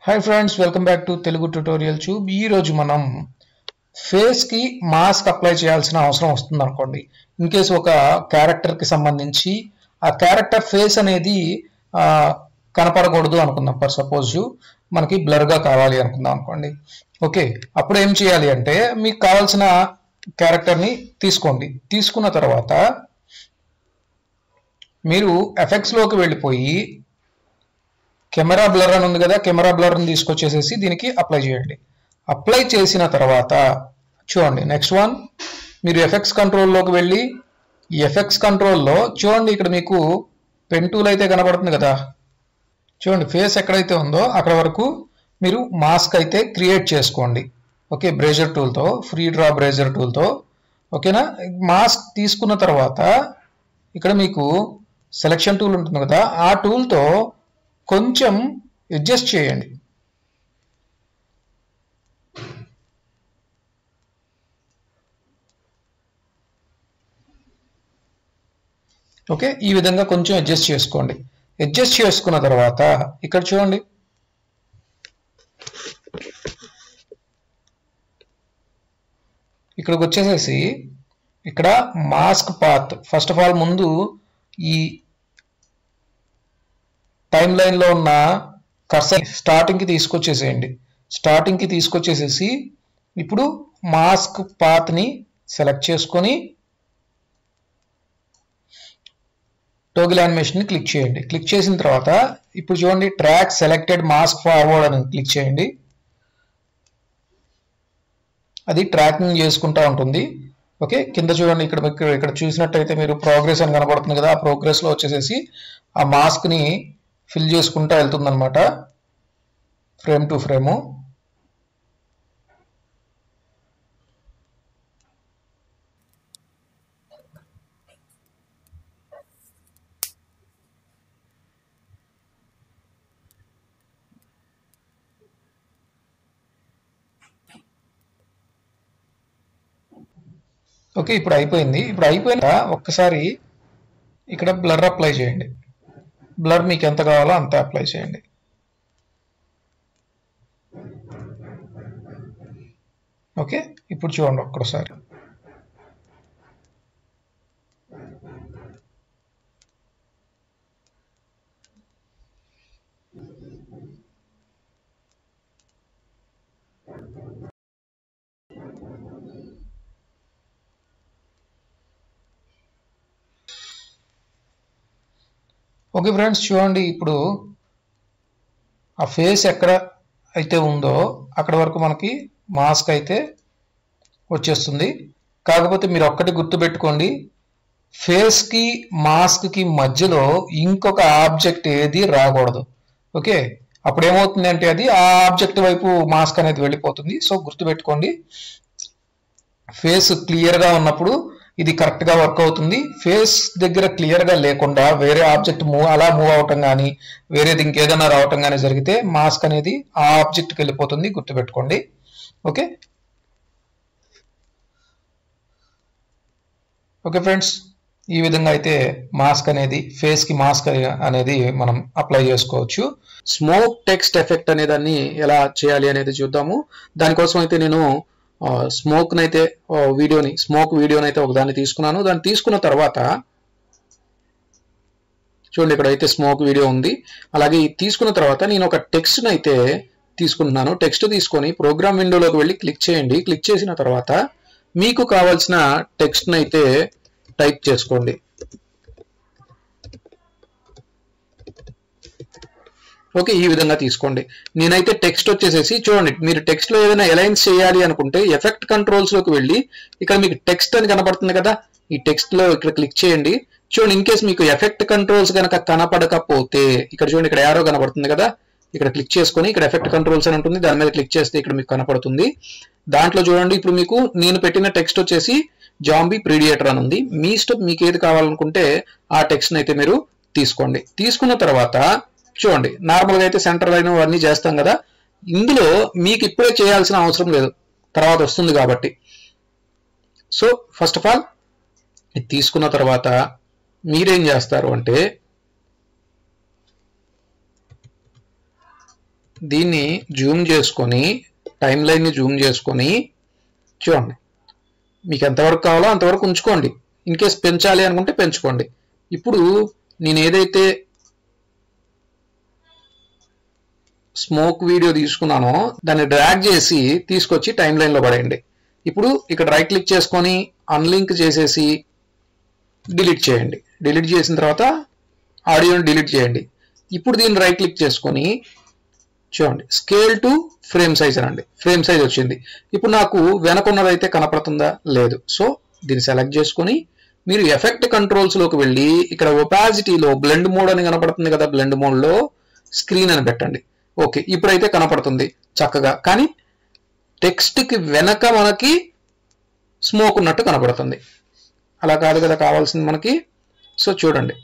hi friends welcome back to Telugu tutorial tube ఈ రోజు మనం ఫేస్ కి మాస్క్ అప్లై చేయాల్సిన అవసరం వస్తుంది అనుకోండి ఇన్ కేసు ఒక క్యారెక్టర్ కి సంబంధించి ఆ క్యారెక్టర్ ఫేస్ అనేది ఆ, కనపడకూడదు అనుకుందాం ఫర్ సపోజ్ మనకి బ్లర్ గా కావాలి అనుకుందాం అనుకోండి ఓకే అప్పుడు ఏం చేయాలి అంటే మీకు కావాల్సిన క్యారెక్టర్ ని తీసుకోండి తీసుకున్న తర్వాత మీరు ఎఫెక్ట్స్ లోకి వెళ్ళిపోయి కెమెరా బ్లర్ అని ఉంది కదా కెమెరా బ్లర్ని తీసుకొచ్చేసేసి దీనికి అప్లై చేయండి అప్లై చేసిన తర్వాత చూడండి నెక్స్ట్ వన్ మీరు ఎఫెక్ట్స్ కంట్రోల్లోకి వెళ్ళి ఈ ఎఫెక్ట్స్ కంట్రోల్లో చూడండి ఇక్కడ మీకు పెన్ టూల్ అయితే కనబడుతుంది కదా చూడండి ఫేస్ ఎక్కడైతే ఉందో అక్కడ వరకు మీరు మాస్క్ అయితే క్రియేట్ చేసుకోండి ఓకే బ్రేజర్ టూల్తో ఫ్రీ డ్రా బ్రేజర్ టూల్తో ఓకేనా మాస్క్ తీసుకున్న తర్వాత ఇక్కడ మీకు సెలక్షన్ టూల్ ఉంటుంది కదా ఆ టూల్తో కొంచెం అడ్జస్ట్ చేయండి ఓకే ఈ విధంగా కొంచెం అడ్జస్ట్ చేసుకోండి అడ్జస్ట్ చేసుకున్న తర్వాత ఇక్కడ చూడండి ఇక్కడికి వచ్చేసేసి ఇక్కడ mask path first of all ముందు ఈ టైం లైన్లో ఉన్న కర్సర్ స్టార్టింగ్కి తీసుకొచ్చేసేయండి స్టార్టింగ్కి తీసుకొచ్చేసేసి ఇప్పుడు మాస్క్ పాత్ని సెలెక్ట్ చేసుకొని టోగిల్ యానిమేషన్ క్లిక్ చేయండి క్లిక్ చేసిన తర్వాత ఇప్పుడు చూడండి ట్రాక్ సెలెక్టెడ్ మాస్క్ ఫార్వర్డ్ అని క్లిక్ చేయండి అది ట్రాకింగ్ చేసుకుంటా ఉంటుంది ఓకే కింద చూడండి ఇక్కడ మీకు ఇక్కడ చూసినట్టయితే మీరు ప్రోగ్రెస్ అని కనబడుతుంది కదా ఆ ప్రోగ్రెస్లో వచ్చేసేసి ఆ మాస్క్ని ఫిల్ చేసుకుంటా వెళ్తుంది అనమాట ఫ్రేమ్ టు ఫ్రేము ఓకే ఇప్పుడు అయిపోయింది ఇప్పుడు అయిపోయిన ఒక్కసారి ఇక్కడ బ్లర్ అప్లై చేయండి బ్లర్ మీకు ఎంత కావాలో అంత అప్లై చేయండి ఓకే ఇప్పుడు చూడండి ఒక్కసారి ఓకే ఫ్రెండ్స్ చూడండి ఇప్పుడు ఆ ఫేస్ ఎక్కడ అయితే ఉందో అక్కడ వరకు మనకి మాస్క్ అయితే వచ్చేస్తుంది కాకపోతే మీరు ఒక్కటి గుర్తుపెట్టుకోండి ఫేస్కి మాస్క్కి మధ్యలో ఇంకొక ఆబ్జెక్ట్ ఏది రాకూడదు ఓకే అప్పుడు ఏమవుతుంది అంటే అది ఆ ఆబ్జెక్ట్ వైపు మాస్క్ అనేది వెళ్ళిపోతుంది సో గుర్తుపెట్టుకోండి ఫేస్ క్లియర్గా ఉన్నప్పుడు ఇది కరెక్ట్గా వర్క్ అవుతుంది ఫేస్ దగ్గర క్లియర్గా లేకుండా వేరే ఆబ్జెక్ట్ మూవ్ అలా మూవ్ అవటం కానీ వేరేది ఇంకేదైనా రావటం కానీ జరిగితే మాస్క్ అనేది ఆ ఆబ్జెక్ట్కి వెళ్ళిపోతుంది గుర్తుపెట్టుకోండి ఓకే ఓకే ఫ్రెండ్స్ ఈ విధంగా అయితే మాస్క్ అనేది ఫేస్కి మాస్క్ అనేది మనం అప్లై చేసుకోవచ్చు స్మోక్ టెక్స్ట్ ఎఫెక్ట్ అనే దాన్ని ఎలా చేయాలి అనేది చూద్దాము దానికోసం అయితే నేను స్మోక్ అయితే వీడియోని స్మోక్ వీడియోని అయితే ఒకదాన్ని తీసుకున్నాను దాన్ని తీసుకున్న తర్వాత చూడండి ఇక్కడ అయితే స్మోక్ వీడియో ఉంది అలాగే ఇది తీసుకున్న తర్వాత నేను ఒక టెక్స్ట్ని అయితే తీసుకుంటున్నాను టెక్స్ట్ తీసుకొని ప్రోగ్రామ్ విండోలోకి వెళ్ళి క్లిక్ చేయండి క్లిక్ చేసిన తర్వాత మీకు కావాల్సిన టెక్స్ట్ని అయితే టైప్ చేసుకోండి ఓకే ఈ విధంగా తీసుకోండి నేనైతే టెక్స్ట్ వచ్చేసేసి చూడండి మీరు టెక్స్ట్ లో ఏదైనా అలైన్స్ చేయాలి అనుకుంటే ఎఫెక్ట్ కంట్రోల్స్ లోకి వెళ్ళి ఇక్కడ మీకు టెక్స్ట్ అని కనపడుతుంది కదా ఈ టెక్స్ట్ లో ఇక్కడ క్లిక్ చేయండి చూడండి ఇన్ కేస్ మీకు ఎఫెక్ట్ కంట్రోల్స్ కనుక కనపడకపోతే ఇక్కడ చూడండి ఇక్కడ యారో కనపడుతుంది కదా ఇక్కడ క్లిక్ చేసుకొని ఇక్కడ ఎఫెక్ట్ కంట్రోల్స్ అని ఉంటుంది దాని మీద క్లిక్ చేస్తే ఇక్కడ మీకు కనపడుతుంది దాంట్లో చూడండి ఇప్పుడు మీకు నేను పెట్టిన టెక్స్ట్ వచ్చేసి జాంబీ ప్రీడియేటర్ అని ఉంది మీ ఇష్టం మీకు ఏది కావాలనుకుంటే ఆ టెక్స్ట్ అయితే మీరు తీసుకోండి తీసుకున్న తర్వాత చూడండి నార్మల్గా అయితే సెంటర్ లైన్ అన్నీ చేస్తాం కదా ఇందులో మీకు ఇప్పుడే చేయాల్సిన అవసరం లేదు తర్వాత వస్తుంది కాబట్టి సో ఫస్ట్ ఆఫ్ ఆల్ ఇది తీసుకున్న తర్వాత మీరేం చేస్తారు అంటే దీన్ని జూమ్ చేసుకొని టైం లైన్ని జూమ్ చేసుకొని చూడండి మీకు ఎంతవరకు కావాలో అంతవరకు ఉంచుకోండి ఇన్ కేస్ పెంచాలి అనుకుంటే పెంచుకోండి ఇప్పుడు నేను ఏదైతే స్మోక్ వీడియో తీసుకున్నానో దాన్ని డ్రాగ్ చేసి తీసుకొచ్చి టైం లైన్లో పడేయండి ఇప్పుడు ఇక్కడ రైట్ క్లిక్ చేసుకొని అన్లింక్ చేసేసి డిలీట్ చేయండి డిలీట్ చేసిన తర్వాత ఆడియోని డిలీట్ చేయండి ఇప్పుడు దీన్ని రైట్ క్లిక్ చేసుకొని చూడండి స్కేల్ టు ఫ్రేమ్ సైజ్ అనండి ఫ్రేమ్ సైజ్ వచ్చింది ఇప్పుడు నాకు వెనకున్నదైతే కనపడుతుందా లేదు సో దీన్ని సెలెక్ట్ చేసుకొని మీరు ఎఫెక్ట్ కంట్రోల్స్లోకి వెళ్ళి ఇక్కడ ఒపాసిటీలో బ్లెండ్ మోడ్ అని కనపడుతుంది కదా బ్లెండ్ మోడ్లో స్క్రీన్ అని పెట్టండి ఓకే ఇప్పుడైతే కనపడుతుంది చక్కగా కానీ టెక్స్ట్కి వెనక మనకి స్మోక్ ఉన్నట్టు కనపడుతుంది అలా కాదు కదా కావాల్సింది మనకి సో చూడండి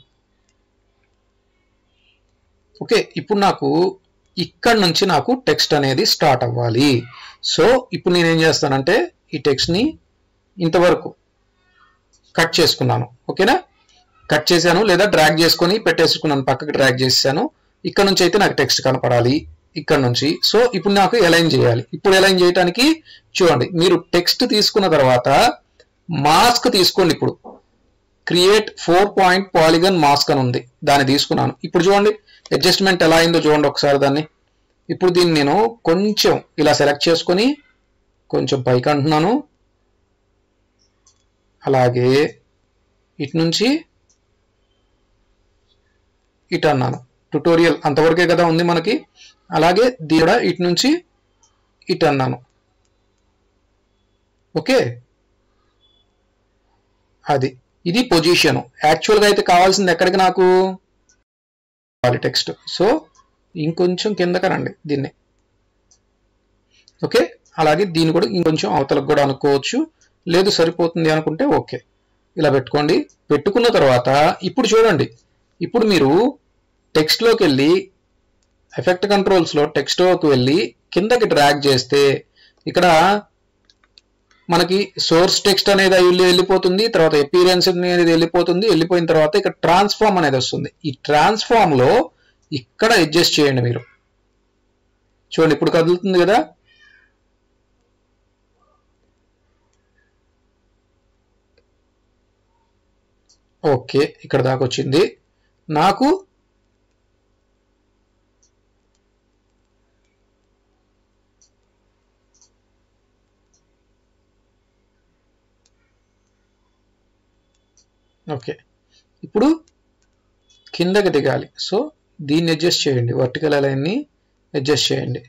ఓకే ఇప్పుడు నాకు ఇక్కడ నుంచి నాకు టెక్స్ట్ అనేది స్టార్ట్ అవ్వాలి సో ఇప్పుడు నేను ఏం చేస్తానంటే ఈ టెక్స్ట్ని ఇంతవరకు కట్ చేసుకున్నాను ఓకేనా కట్ చేశాను లేదా డ్రాగ్ చేసుకొని పెట్టేసుకున్నాను పక్కకి డ్రాగ్ చేశాను ఇక్కడ నుంచి అయితే నాకు టెక్స్ట్ కనపడాలి ఇక్కడ నుంచి సో ఇప్పుడు నాకు ఎలైన్ చేయాలి ఇప్పుడు ఎలైన్ చేయడానికి చూడండి మీరు టెక్స్ట్ తీసుకున్న తర్వాత మాస్క్ తీసుకోండి ఇప్పుడు create four point polygon mask అని ఉంది దాన్ని తీసుకున్నాను ఇప్పుడు చూడండి అడ్జస్ట్మెంట్ ఎలా అయిందో చూడండి ఒకసారి దాన్ని ఇప్పుడు దీన్ని నేను కొంచెం ఇలా సెలెక్ట్ చేసుకొని కొంచెం పైకి అంటున్నాను అలాగే ఇటు నుంచి ఇటు అన్నాను ట్యుటోరియల్ అంతవరకే కదా ఉంది మనకి అలాగే దీని కూడా ఇటు నుంచి ఇటు అన్నాను ఓకే అది ఇది పొజిషన్ యాక్చువల్గా అయితే కావాల్సింది ఎక్కడికి నాకు టెక్స్ట్ సో ఇంకొంచెం కిందకి రండి దీన్ని ఓకే అలాగే దీన్ని కూడా ఇంకొంచెం అవతలకు కూడా అనుకోవచ్చు లేదు సరిపోతుంది అనుకుంటే ఓకే ఇలా పెట్టుకోండి పెట్టుకున్న తర్వాత ఇప్పుడు చూడండి ఇప్పుడు మీరు టెక్స్ట్లోకి వెళ్ళి ఎఫెక్ట్ కంట్రోల్స్లో టెక్స్ట్లోకి వెళ్ళి కిందకి డ్రాగ్ చేస్తే ఇక్కడ మనకి సోర్స్ టెక్స్ట్ అనేది వెళ్ళి వెళ్ళిపోతుంది తర్వాత ఎపీరియన్స్ అనేది వెళ్ళిపోతుంది వెళ్ళిపోయిన తర్వాత ఇక్కడ ట్రాన్స్ఫార్మ్ అనేది వస్తుంది ఈ ట్రాన్స్ఫార్మ్ లో ఇక్కడ అడ్జస్ట్ చేయండి మీరు చూడండి ఇప్పుడు కదులుతుంది కదా ఓకే ఇక్కడ దాకా వచ్చింది నాకు ఓకే ఇప్పుడు కిందకి దిగాలి సో దీన్ని అడ్జస్ట్ చేయండి వర్టికల్ అలైన్ని అడ్జస్ట్ చేయండి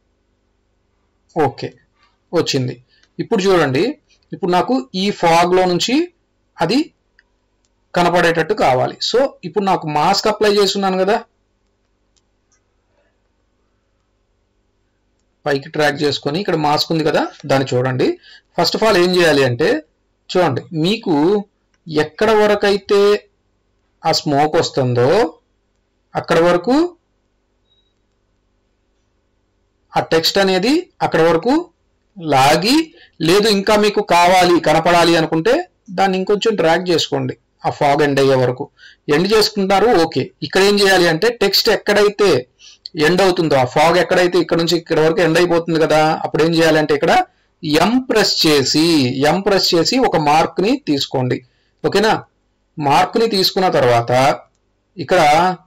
ఓకే వచ్చింది ఇప్పుడు చూడండి ఇప్పుడు నాకు ఈ ఫాగ్లో నుంచి అది కనపడేటట్టు కావాలి సో ఇప్పుడు నాకు మాస్క్ అప్లై చేస్తున్నాను కదా పైకి ట్రాక్ చేసుకొని ఇక్కడ మాస్క్ ఉంది కదా దాన్ని చూడండి ఫస్ట్ ఆఫ్ ఆల్ ఏం చేయాలి అంటే చూడండి మీకు ఎక్కడ వరకు అయితే ఆ స్మోక్ వస్తుందో అక్కడ వరకు ఆ టెక్స్ట్ అనేది అక్కడ వరకు లాగి లేదు ఇంకా మీకు కావాలి కనపడాలి అనుకుంటే దాన్ని ఇంకొంచెం డ్రాగ్ చేసుకోండి ఆ ఫాగ్ ఎండ్ అయ్యే వరకు ఎండ్ చేసుకుంటారు ఓకే ఇక్కడ ఏం చేయాలి అంటే టెక్స్ట్ ఎక్కడైతే ఎండ్ అవుతుందో ఆ ఫాగ్ ఎక్కడైతే ఇక్కడ నుంచి ఇక్కడ వరకు ఎండ్ అయిపోతుంది కదా అప్పుడు ఏం చేయాలంటే ఇక్కడ ఎం ప్రెస్ చేసి ఎం ప్రెస్ చేసి ఒక మార్క్ ని తీసుకోండి ఓకేనా మార్క్ ని తీసుకున్న తర్వాత ఇక్కడ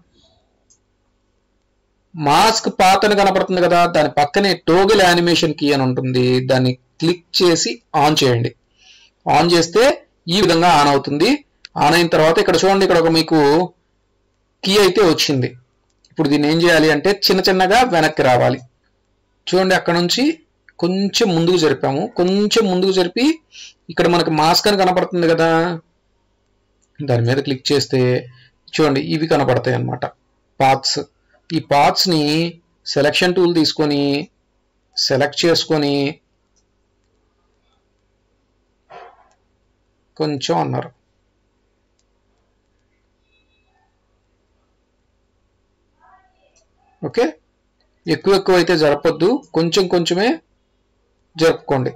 మాస్క్ పాత్ అని కనపడుతుంది కదా దాని పక్కనే టోగిల్ యానిమేషన్ కీ అని ఉంటుంది దాన్ని క్లిక్ చేసి ఆన్ చేయండి ఆన్ చేస్తే ఈ విధంగా ఆన్ అవుతుంది ఆన్ అయిన తర్వాత ఇక్కడ చూడండి ఇక్కడ ఒక మీకు కీ అయితే వచ్చింది ఇప్పుడు దీన్ని ఏం చేయాలి అంటే చిన్న చిన్నగా వెనక్కి రావాలి చూడండి అక్కడ నుంచి కొంచెం ముందుకు జరిపాము కొంచెం ముందుకు జరిపి ఇక్కడ మనకి మాస్క్ అని కనపడుతుంది కదా దాని మీద క్లిక్ చేస్తే చూడండి ఇవి కనపడతాయి అన్నమాట పాత్స్ ఈ పాత్స్ని సెలక్షన్ టూల్ తీసుకొని సెలెక్ట్ చేసుకొని కొంచెం అన్నారు ఓకే ఎక్కువ ఎక్కువ అయితే జరపొద్దు కొంచెం కొంచెమే జరుపుకోండి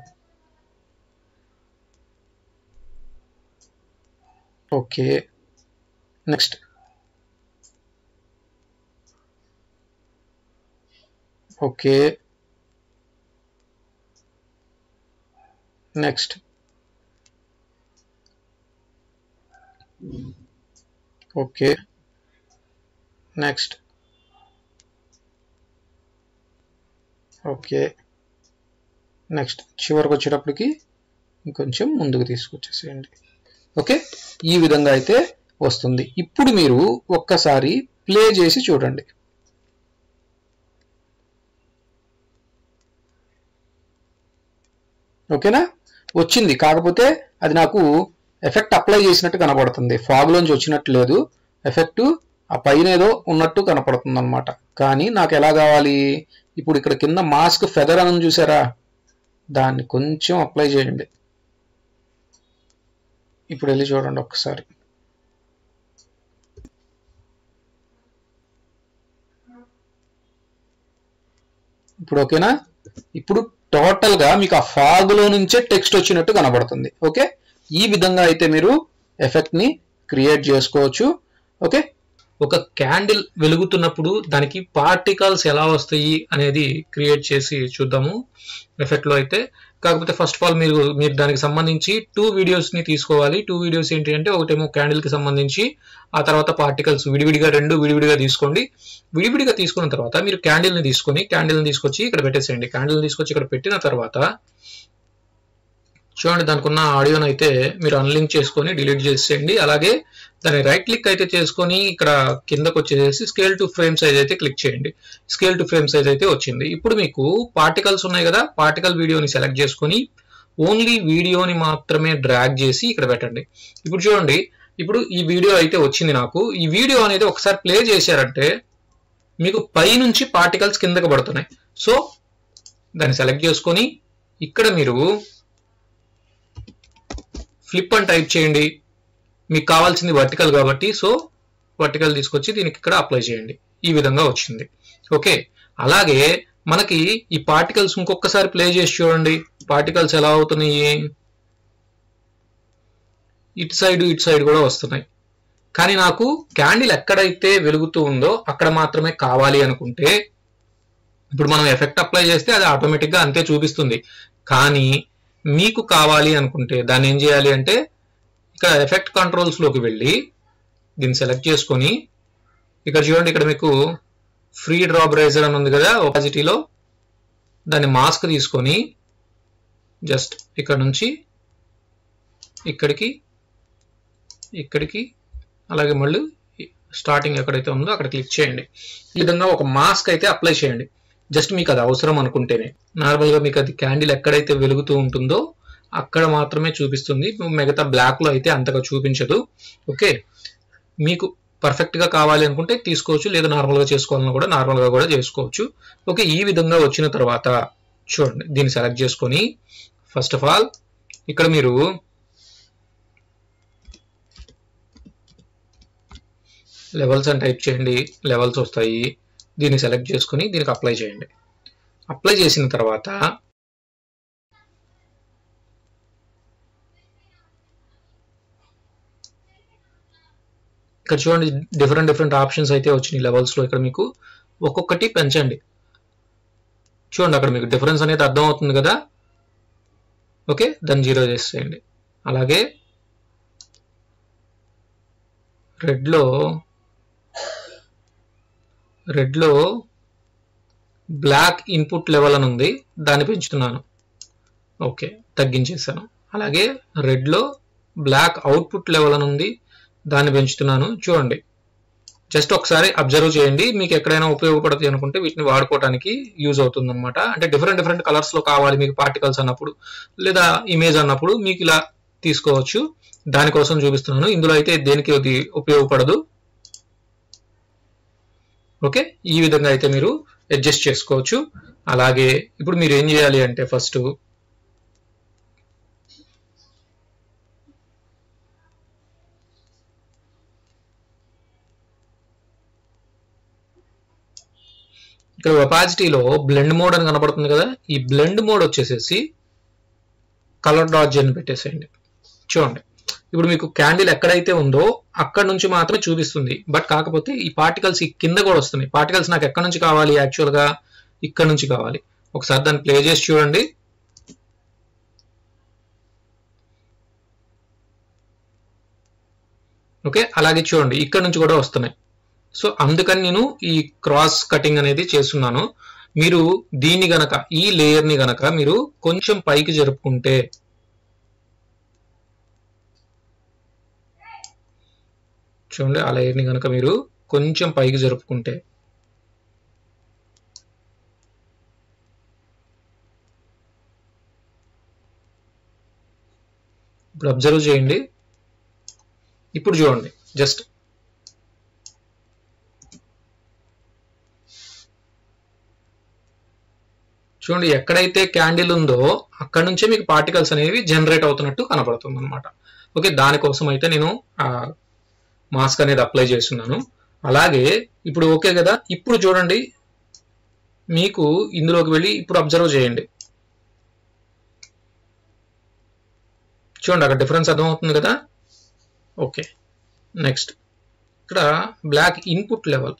okay next okay next okay next okay next చివరికి వచ్చేటప్పటికి ఇంకొంచెం ముందుకు తీసుకొచ్చేసేయండి ఓకే ఈ విధంగా అయితే వస్తుంది ఇప్పుడు మీరు ఒక్కసారి ప్లే చేసి చూడండి ఓకేనా వచ్చింది కాకపోతే అది నాకు ఎఫెక్ట్ అప్లై చేసినట్టు కనపడుతుంది ఫాగ్ లోంచి వచ్చినట్టు లేదు ఎఫెక్ట్ ఆ పైన ఏదో ఉన్నట్టు కనపడుతుంది అనమాట కానీ నాకు ఎలా కావాలి ఇప్పుడు ఇక్కడ కింద మాస్క్ ఫెదర్ అని చూసారా దాన్ని కొంచెం అప్లై చేయండి ఇప్పుడు వెళ్ళి చూడండి ఒక్కసారి ఇప్పుడు ఓకేనా ఇప్పుడు టోటల్ గా మీకు ఆ ఫాగ్ లో నుంచే టెక్స్ట్ వచ్చినట్టు కనబడుతుంది ఓకే ఈ విధంగా అయితే మీరు ఎఫెక్ట్ ని క్రియేట్ చేసుకోవచ్చు ఓకే ఒక క్యాండిల్ వెలుగుతున్నప్పుడు దానికి పార్టికల్స్ ఎలా వస్తాయి అనేది క్రియేట్ చేసి చూద్దాము ఎఫెక్ట్ లో అయితే కాకపోతే ఫస్ట్ ఆఫ్ ఆల్ మీరు మీరు దానికి సంబంధించి టూ వీడియోస్ ని తీసుకోవాలి టూ వీడియోస్ ఏంటి అంటే ఒకటేమో క్యాండిల్ కి సంబంధించి ఆ తర్వాత పార్టికల్స్ విడివిడిగా రెండు విడివిడిగా తీసుకోండి విడివిడిగా తీసుకున్న తర్వాత మీరు క్యాండిల్ ని తీసుకొని క్యాండిల్ ని తీసుకొచ్చి ఇక్కడ పెట్టేసేయండి క్యాండిల్ తీసుకొచ్చి ఇక్కడ పెట్టిన తర్వాత చూడండి దానికి ఉన్న ఆడియోని అయితే మీరు అన్లింక్ చేసుకొని డిలీట్ చేసేయండి అలాగే దాన్ని రైట్ క్లిక్ అయితే చేసుకొని ఇక్కడ కిందకు వచ్చేసి స్కేల్ టు ఫ్రేమ్ సైజ్ అయితే క్లిక్ చేయండి స్కేల్ టు ఫ్రేమ్ సైజ్ అయితే వచ్చింది ఇప్పుడు మీకు పార్టికల్స్ ఉన్నాయి కదా పార్టికల్ వీడియోని సెలెక్ట్ చేసుకొని ఓన్లీ వీడియోని మాత్రమే డ్రాగ్ చేసి ఇక్కడ పెట్టండి ఇప్పుడు చూడండి ఇప్పుడు ఈ వీడియో అయితే వచ్చింది నాకు ఈ వీడియో అనేది ఒకసారి ప్లే చేశారంటే మీకు పై నుంచి పార్టికల్స్ కిందకు పడుతున్నాయి సో దాన్ని సెలెక్ట్ చేసుకొని ఇక్కడ మీరు ఫ్లిప్ అని టైప్ చేయండి మీకు కావాల్సింది వర్టికల్ కాబట్టి సో వర్టికల్ తీసుకొచ్చి దీనికి ఇక్కడ అప్లై చేయండి ఈ విధంగా వచ్చింది ఓకే అలాగే మనకి ఈ పార్టికల్స్ ఇంకొకసారి ప్లే చేసి చూడండి పార్టికల్స్ ఎలా అవుతున్నాయి ఇటు సైడ్ ఇటు సైడ్ కూడా వస్తున్నాయి కానీ నాకు క్యాండిల్ ఎక్కడైతే వెలుగుతూ ఉందో అక్కడ మాత్రమే కావాలి అనుకుంటే ఇప్పుడు మనం ఎఫెక్ట్ అప్లై చేస్తే అది ఆటోమేటిక్గా అంతే చూపిస్తుంది కానీ మీకు కావాలి అనుకుంటే దాన్ని ఏం చేయాలి అంటే ఇక్కడ ఎఫెక్ట్ కంట్రోల్స్లోకి వెళ్ళి దీన్ని సెలెక్ట్ చేసుకొని ఇక్కడ చూడండి ఇక్కడ మీకు ఫ్రీ డ్రాప్ రైజర్ అని ఉంది కదా ఒపాసిటీలో దాన్ని మాస్క్ తీసుకొని జస్ట్ ఇక్కడ నుంచి ఇక్కడికి ఇక్కడికి అలాగే మళ్ళీ స్టార్టింగ్ ఎక్కడైతే ఉందో అక్కడ క్లిక్ చేయండి ఈ విధంగా ఒక మాస్క్ అయితే అప్లై చేయండి జస్ట్ మీకు అది అవసరం అనుకుంటేనే నార్మల్గా మీకు అది క్యాండిల్ ఎక్కడైతే వెలుగుతూ ఉంటుందో అక్కడ మాత్రమే చూపిస్తుంది మిగతా బ్లాక్లో అయితే అంతగా చూపించదు ఓకే మీకు పర్ఫెక్ట్గా కావాలి అనుకుంటే తీసుకోవచ్చు లేదా నార్మల్గా చేసుకోవాలన్నా కూడా నార్మల్గా కూడా చేసుకోవచ్చు ఓకే ఈ విధంగా వచ్చిన తర్వాత చూడండి దీన్ని సెలెక్ట్ చేసుకొని ఫస్ట్ ఆఫ్ ఆల్ ఇక్కడ మీరు లెవెల్స్ అని టైప్ చేయండి లెవెల్స్ వస్తాయి దీన్ని సెలెక్ట్ చేసుకొని దీనికి అప్లై చేయండి అప్లై చేసిన తర్వాత ఇక్కడ చూడండి డిఫరెంట్ డిఫరెంట్ ఆప్షన్స్ అయితే వచ్చినాయి లెవెల్స్లో ఇక్కడ మీకు ఒక్కొక్కటి పెంచండి చూడండి అక్కడ మీకు డిఫరెన్స్ అనేది అర్థం అవుతుంది కదా ఓకే దాన్ని జీరో చేసేయండి అలాగే రెడ్లో రెడ్లో బ్లాక్ ఇన్పుట్ లెవెల్ అని ఉంది దాన్ని పెంచుతున్నాను ఓకే తగ్గించేసాను అలాగే రెడ్లో బ్లాక్ అవుట్పుట్ లెవెల్ అని ఉంది దాన్ని పెంచుతున్నాను చూడండి జస్ట్ ఒకసారి అబ్జర్వ్ చేయండి మీకు ఎక్కడైనా ఉపయోగపడుతుంది అనుకుంటే వీటిని వాడుకోవడానికి యూజ్ అవుతుంది అనమాట అంటే డిఫరెంట్ డిఫరెంట్ కలర్స్ లో కావాలి మీకు పార్టికల్స్ అన్నప్పుడు లేదా ఇమేజ్ అన్నప్పుడు మీకు ఇలా తీసుకోవచ్చు దానికోసం చూపిస్తున్నాను ఇందులో అయితే దేనికి ఇది ఉపయోగపడదు ఓకే ఈ విధంగా అయితే మీరు అడ్జస్ట్ చేసుకోవచ్చు అలాగే ఇప్పుడు మీరు ఏం చేయాలి అంటే ఫస్ట్ ఇక్కడ ఒపాసిటీలో బ్లెండ్ మోడ్ అని కనపడుతుంది కదా ఈ బ్లెండ్ మోడ్ వచ్చేసేసి కలర్ డాజ్ అని పెట్టేసేయండి చూడండి ఇప్పుడు మీకు క్యాండిల్ ఎక్కడైతే ఉందో అక్కడ నుంచి మాత్రమే చూపిస్తుంది బట్ కాకపోతే ఈ పార్టికల్స్ ఈ కింద కూడా వస్తున్నాయి పార్టికల్స్ నాకు ఎక్కడ నుంచి కావాలి యాక్చువల్గా ఇక్కడ నుంచి కావాలి ఒకసారి దాన్ని ప్లే చేసి చూడండి ఓకే అలాగే చూడండి ఇక్కడ నుంచి కూడా వస్తున్నాయి సో అందుకని నేను ఈ క్రాస్ కటింగ్ అనేది చేస్తున్నాను మీరు దీన్ని గనక ఈ లేయర్ ని గనక మీరు కొంచెం పైకి జరుపుకుంటే చూడండి ఆ లేయర్ ని గనక మీరు కొంచెం పైకి జరుపుకుంటే ఇప్పుడు అబ్జర్వ్ చేయండి ఇప్పుడు చూడండి జస్ట్ చూడండి ఎక్కడైతే క్యాండిల్ ఉందో అక్కడ నుంచే మీకు పార్టికల్స్ అనేవి జనరేట్ అవుతున్నట్టు కనబడుతుంది అనమాట ఓకే దానికోసం అయితే నేను ఆ మాస్క్ అనేది అప్లై చేస్తున్నాను అలాగే ఇప్పుడు ఓకే కదా ఇప్పుడు చూడండి మీకు ఇందులోకి వెళ్ళి ఇప్పుడు అబ్జర్వ్ చేయండి చూడండి అక్కడ డిఫరెన్స్ అర్థమవుతుంది కదా ఓకే నెక్స్ట్ ఇక్కడ బ్లాక్ ఇన్పుట్ లెవెల్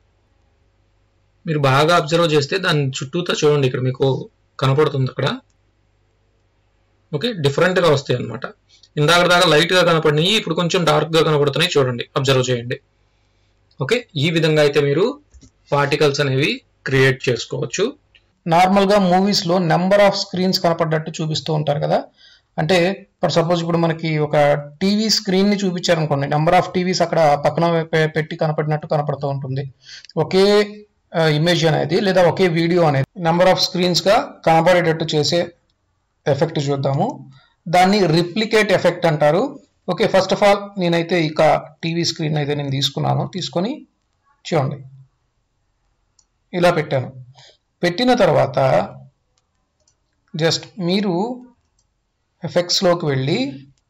మీరు బాగా అబ్జర్వ్ చేస్తే దాని చుట్టూతో చూడండి ఇక్కడ మీకు కనపడుతుంది అక్కడ ఓకే డిఫరెంట్గా వస్తాయి అనమాట ఇందాక దాకా లైట్గా కనపడినాయి ఇప్పుడు కొంచెం డార్క్గా కనపడుతున్నాయి చూడండి అబ్జర్వ్ చేయండి ఓకే ఈ విధంగా అయితే మీరు పార్టికల్స్ అనేవి క్రియేట్ చేసుకోవచ్చు నార్మల్గా మూవీస్లో నెంబర్ ఆఫ్ స్క్రీన్స్ కనపడ్డట్టు చూపిస్తూ ఉంటారు కదా అంటే ఫర్ సపోజ్ ఇప్పుడు మనకి ఒక టీవీ స్క్రీన్ ని చూపించారనుకోండి నెంబర్ ఆఫ్ టీవీస్ అక్కడ పక్కన పె- పెట్టి కనపడినట్టు కనపడుతూ ఉంటుంది ఒకే ఇమేజ్ అనేది లేదా ఒకే వీడియో అనేది నెంబర్ ఆఫ్ స్క్రీన్స్ గా కనపడేటట్టు చేసే ఎఫెక్ట్ చూద్దాము దాన్ని రిప్లికేట్ ఎఫెక్ట్ అంటారు ఓకే ఫస్ట్ ఆఫ్ ఆల్ నేనైతే ఇక టీవీ స్క్రీన్ అయితే నేను తీసుకున్నాను తీసుకొని చూడండి ఇలా పెట్టాను పెట్టిన తర్వాత జస్ట్ మీరు ఎఫెక్ట్స్లోకి వెళ్ళి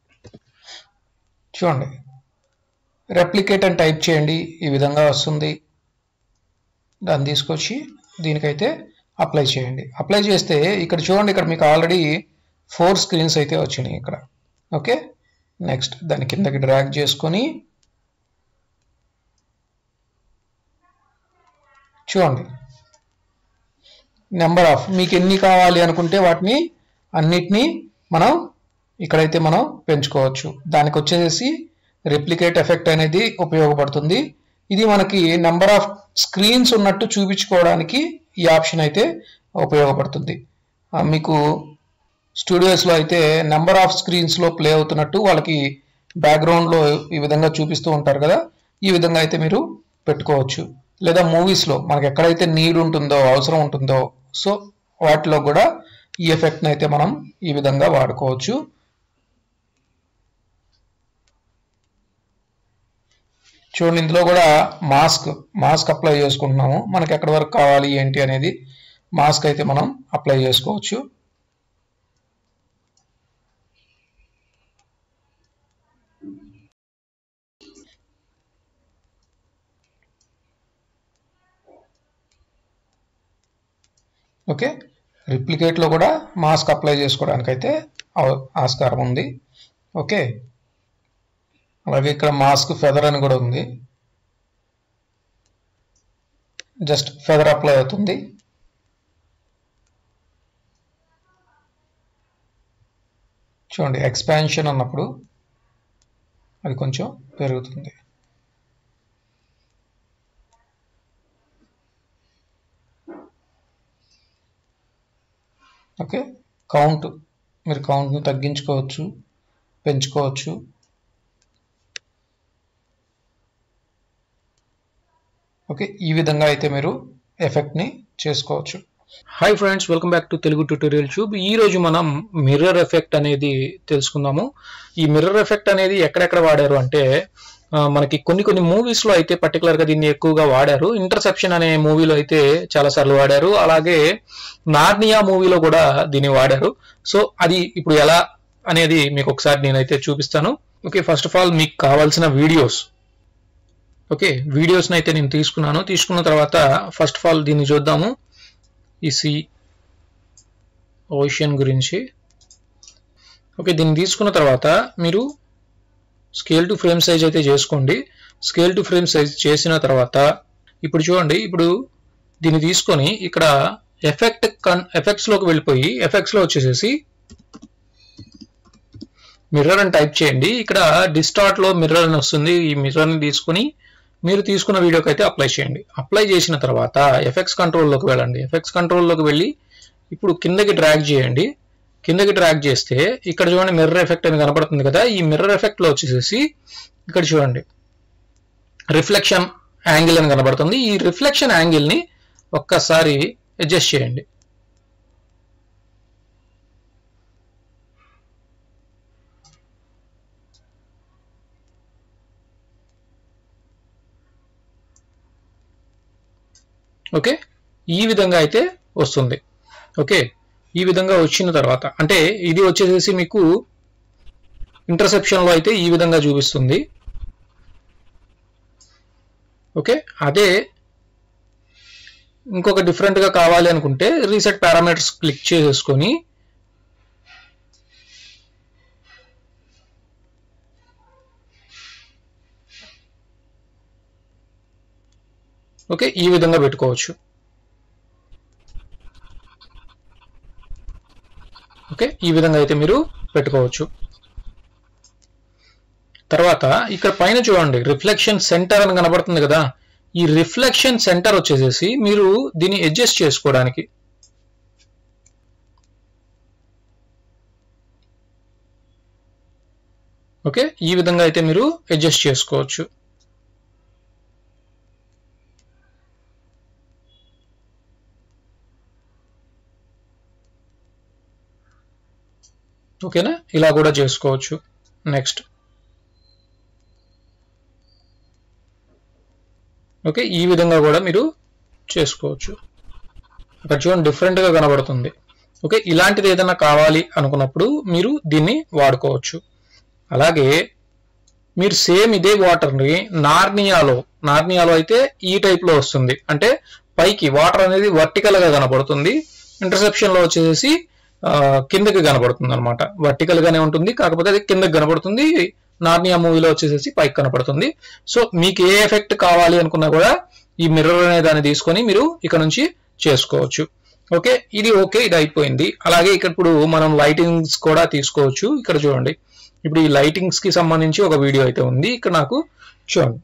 చూడండి రెప్లికేట్ అని టైప్ చేయండి ఈ విధంగా వస్తుంది దాన్ని తీసుకొచ్చి దీనికైతే అప్లై చేయండి అప్లై చేస్తే ఇక్కడ చూడండి ఇక్కడ మీకు ఆల్రెడీ ఫోర్ స్క్రీన్స్ అయితే వచ్చినాయి ఇక్కడ ఓకే నెక్స్ట్ దాని కిందకి డ్రాగ్ చేసుకొని చూడండి నెంబర్ ఆఫ్ మీకు ఎన్ని కావాలి అనుకుంటే వాటిని అన్నిటినీ మనం ఇక్కడైతే మనం పెంచుకోవచ్చు దానికి వచ్చేసి రిప్లికేట్ ఎఫెక్ట్ అనేది ఉపయోగపడుతుంది ఇది మనకి నెంబర్ ఆఫ్ స్క్రీన్స్ ఉన్నట్టు చూపించుకోవడానికి ఈ ఆప్షన్ అయితే ఉపయోగపడుతుంది ఆ, మీకు స్టూడియోస్లో అయితే నెంబర్ ఆఫ్ స్క్రీన్స్లో ప్లే అవుతున్నట్టు వాళ్ళకి బ్యాక్గ్రౌండ్లో ఈ విధంగా చూపిస్తూ ఉంటారు కదా ఈ విధంగా అయితే మీరు పెట్టుకోవచ్చు లేదా మూవీస్లో మనకి ఎక్కడైతే నీడ్ ఉంటుందో అవసరం ఉంటుందో సో వాటిలో కూడా ఈ ఎఫెక్ట్ని అయితే మనం ఈ విధంగా వాడుకోవచ్చు చూడండి ఇందులో కూడా మాస్క్ మాస్క్ అప్లై చేసుకుంటున్నాము మనకి ఎక్కడి వరకు కావాలి ఏంటి అనేది మాస్క్ అయితే మనం అప్లై చేసుకోవచ్చు ఓకే రిప్లికేట్లో కూడా మాస్క్ అప్లై చేసుకోవడానికి అయితే అవ- ఆస్కారం ఉంది ఓకే అలాగే ఇక్కడ మాస్క్ ఫెదర్ అని కూడా ఉంది జస్ట్ ఫెదర్ అప్లై అవుతుంది చూడండి ఎక్స్పాన్షన్ అన్నప్పుడు అది కొంచెం పెరుగుతుంది ఓకే కౌంట్ మీరు కౌంట్ని తగ్గించుకోవచ్చు పెంచుకోవచ్చు ఓకే ఈ విధంగా అయితే మీరు ఎఫెక్ట్ని చేసుకోవచ్చు hi friends welcome back to Telugu tutorial tube ఈ రోజు మనం మిర్రర్ ఎఫెక్ట్ అనేది తెలుసుకుందాము ఈ మిర్రర్ ఎఫెక్ట్ అనేది ఎక్కడెక్కడ వాడారు అంటే ఆ, మనకి కొన్ని కొన్ని మూవీస్ లో అయితే పర్టికులర్ గా దీన్ని ఎక్కువగా వాడారు ఇంటర్సెప్షన్ అనే మూవీలో అయితే చాలా సార్లు వాడారు అలాగే నార్నియా మూవీలో కూడా దీన్ని వాడారు సో అది ఇప్పుడు ఎలా అనేది మీకు ఒకసారి నేనైతే చూపిస్తాను ఓకే ఫస్ట్ ఆఫ్ ఆల్ మీకు కావాల్సిన వీడియోస్ ఓకే వీడియోస్ని అయితే నేను తీసుకున్నాను తీసుకున్న తర్వాత ఫస్ట్ ఆఫ్ ఆల్ దీన్ని చూద్దాము ఈ సీ ఓషన్ గురించి ఓకే దీన్ని తీసుకున్న తర్వాత మీరు స్కేల్ టు ఫ్రేమ్ సైజ్ అయితే చేసుకోండి స్కేల్ టు ఫ్రేమ్ సైజ్ చేసిన తర్వాత ఇప్పుడు చూడండి ఇప్పుడు దీన్ని తీసుకొని ఇక్కడ ఎఫెక్ట్ కన్ ఎఫెక్ట్స్ లోకి వెళ్ళిపోయి ఎఫెక్ట్స్ లో వచ్చేసేసి మిర్రర్ అని టైప్ చేయండి ఇక్కడ డిస్టార్ట్ లో మిర్రర్ అని వస్తుంది ఈ మిర్రర్ ని తీసుకుని మీరు తీసుకున్న వీడియోకి అయితే అప్లై చేయండి అప్లై చేసిన తర్వాత ఎఫెక్ట్స్ కంట్రోల్లోకి వెళ్ళండి ఎఫెక్ట్స్ కంట్రోల్లోకి వెళ్ళి ఇప్పుడు కిందకి డ్రాగ్ చేయండి కిందకి డ్రాగ్ చేస్తే ఇక్కడ చూడండి మిర్రర్ ఎఫెక్ట్ అని కనపడుతుంది కదా ఈ మిర్రర్ ఎఫెక్ట్ లో వచ్చేసేసి ఇక్కడ చూడండి రిఫ్లెక్షన్ యాంగిల్ అని కనబడుతుంది ఈ రిఫ్లెక్షన్ యాంగిల్ ని ఒక్కసారి అడ్జస్ట్ చేయండి ఓకే ఈ విధంగా అయితే వస్తుంది ఓకే ఈ విధంగా వచ్చిన తర్వాత అంటే ఇది వచ్చేసేసి మీకు ఇంటర్సెప్షన్ లో అయితే ఈ విధంగా చూపిస్తుంది ఓకే అదే ఇంకొక డిఫరెంట్ గా కావాలి అనుకుంటే రీసెట్ పారామీటర్స్ క్లిక్ చేసేసుకొని ఓకే ఈ విధంగా పెట్టుకోవచ్చు ఓకే ఈ విధంగా అయితే మీరు పెట్టుకోవచ్చు తర్వాత ఇక్కడ పైన చూడండి రిఫ్లెక్షన్ సెంటర్ అని కనబడుతుంది కదా ఈ రిఫ్లెక్షన్ సెంటర్ వచ్చేసేసి మీరు దీన్ని అడ్జస్ట్ చేసుకోవడానికి ఓకే ఈ విధంగా అయితే మీరు అడ్జస్ట్ చేసుకోవచ్చు ఓకేనా ఇలా కూడా చేసుకోవచ్చు నెక్స్ట్ ఓకే ఈ విధంగా కూడా మీరు చేసుకోవచ్చు అక్కడ చూడండి డిఫరెంట్గా కనబడుతుంది ఓకే ఇలాంటిది ఏదైనా కావాలి అనుకున్నప్పుడు మీరు దీన్ని వాడుకోవచ్చు అలాగే మీరు సేమ్ ఇదే వాటర్ని నార్నియాలో నార్నియాలో అయితే ఈ టైప్లో వస్తుంది అంటే పైకి వాటర్ అనేది వర్టికల్గా కనబడుతుంది ఇంటర్సెప్షన్లో వచ్చేసి ఆ, కిందకి కనబడుతుంది అనమాట వర్టికల్ గానే ఉంటుంది కాకపోతే అది కిందకి కనబడుతుంది నార్నియా మూవీలో వచ్చేసేసి పైకి కనపడుతుంది సో మీకు ఏ ఎఫెక్ట్ కావాలి అనుకున్నా కూడా ఈ మిర్రర్ అనే దాన్ని తీసుకొని మీరు ఇక్కడ నుంచి చేసుకోవచ్చు ఓకే ఇది ఓకే ఇది అయిపోయింది అలాగే ఇక్కడ ఇప్పుడు మనం లైటింగ్స్ కూడా తీసుకోవచ్చు ఇక్కడ చూడండి ఇప్పుడు ఈ లైటింగ్స్ కి సంబంధించి ఒక వీడియో అయితే ఉంది ఇక్కడ నాకు చూడండి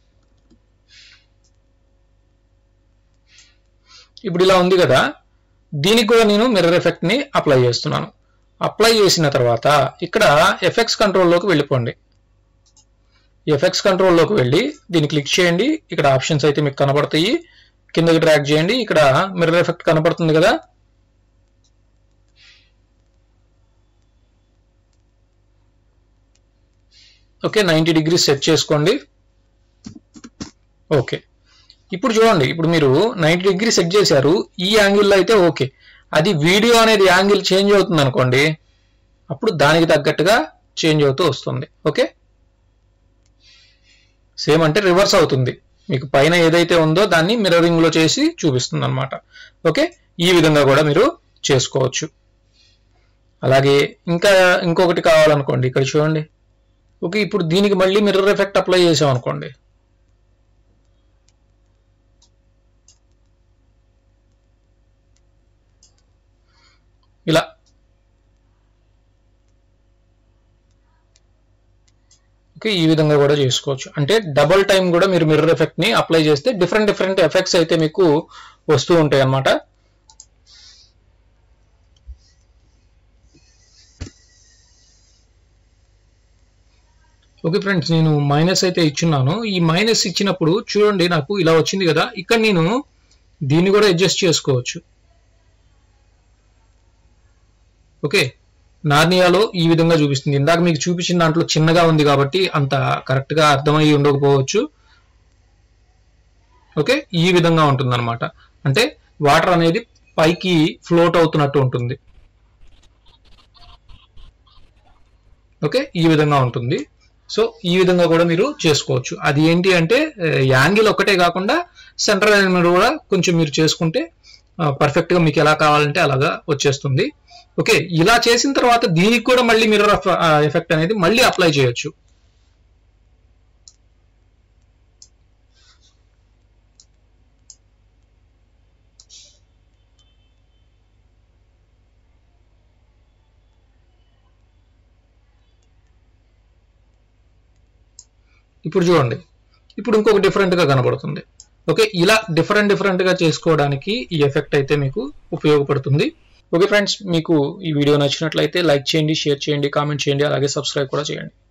ఇప్పుడు ఇలా ఉంది కదా దీనికి కూడా నేను మిర్రర్ ఎఫెక్ట్ ని అప్లై చేస్తున్నాను అప్లై చేసిన తర్వాత ఇక్కడ ఎఫెక్ట్స్ కంట్రోల్లోకి వెళ్ళిపోండి ఎఫెక్ట్స్ కంట్రోల్లోకి వెళ్ళి దీన్ని క్లిక్ చేయండి ఇక్కడ ఆప్షన్స్ అయితే మీకు కనబడతాయి కిందకి ట్రాక్ చేయండి ఇక్కడ మిర్రర్ ఎఫెక్ట్ కనబడుతుంది కదా ఓకే నైంటీ డిగ్రీస్ సెట్ చేసుకోండి ఓకే ఇప్పుడు చూడండి ఇప్పుడు మీరు నైంటీ డిగ్రీ సెట్ చేశారు ఈ యాంగిల్లో అయితే ఓకే అది వీడియో అనేది యాంగిల్ చేంజ్ అవుతుంది అనుకోండి అప్పుడు దానికి తగ్గట్టుగా చేంజ్ అవుతూ వస్తుంది ఓకే సేమ్ అంటే రివర్స్ అవుతుంది మీకు పైన ఏదైతే ఉందో దాన్ని మిర్రరింగ్ లో చేసి చూపిస్తుంది అనమాట ఓకే ఈ విధంగా కూడా మీరు చేసుకోవచ్చు అలాగే ఇంకా ఇంకొకటి కావాలనుకోండి ఇక్కడ చూడండి ఓకే ఇప్పుడు దీనికి మళ్ళీ మిర్రర్ ఎఫెక్ట్ అప్లై చేసాం అనుకోండి ఇలా ఓకే ఈ విధంగా కూడా చేసుకోవచ్చు అంటే డబుల్ టైం కూడా మీరు మిర్రర్ ఎఫెక్ట్ ని అప్లై చేస్తే డిఫరెంట్ డిఫరెంట్ ఎఫెక్ట్స్ అయితే మీకు వస్తూ ఉంటాయి అన్నమాట ఓకే ఫ్రెండ్స్ నేను మైనస్ అయితే ఇచ్చున్నాను ఈ మైనస్ ఇచ్చినప్పుడు చూడండి నాకు ఇలా వచ్చింది కదా ఇక్కడ నేను దీన్ని కూడా అడ్జస్ట్ చేసుకోవచ్చు ఓకే నార్నియాలో ఈ విధంగా చూపిస్తుంది ఇందాక మీకు చూపించిన దాంట్లో చిన్నగా ఉంది కాబట్టి అంత కరెక్ట్ గా అర్థమయ్యి ఉండకపోవచ్చు ఓకే ఈ విధంగా ఉంటుంది అనమాట అంటే వాటర్ అనేది పైకి ఫ్లోట్ అవుతున్నట్టు ఉంటుంది ఓకే ఈ విధంగా ఉంటుంది సో ఈ విధంగా కూడా మీరు చేసుకోవచ్చు అది ఏంటి అంటే యాంగిల్ ఒక్కటే కాకుండా సెంట్రల్ ఎలిమెంట్ కూడా కొంచెం మీరు చేసుకుంటే పర్ఫెక్ట్ గా మీకు ఎలా కావాలంటే అలాగా వచ్చేస్తుంది ఓకే ఇలా చేసిన తర్వాత దీనికి కూడా మళ్ళీ మిర్రర్ ఎఫెక్ట్ అనేది మళ్ళీ అప్లై చేయొచ్చు ఇప్పుడు చూడండి ఇప్పుడు ఇంకొక డిఫరెంట్ గా కనబడుతుంది ఓకే ఇలా డిఫరెంట్ డిఫరెంట్ గా చేసుకోవడానికి ఈ ఎఫెక్ట్ అయితే మీకు ఉపయోగపడుతుంది ఓకే ఫ్రెండ్స్ మీకు ఈ వీడియో నచ్చినట్లయితే లైక్ చేయండి షేర్ చేయండి కామెంట్ చేయండి అలాగే సబ్స్క్రైబ్ కూడా చేయండి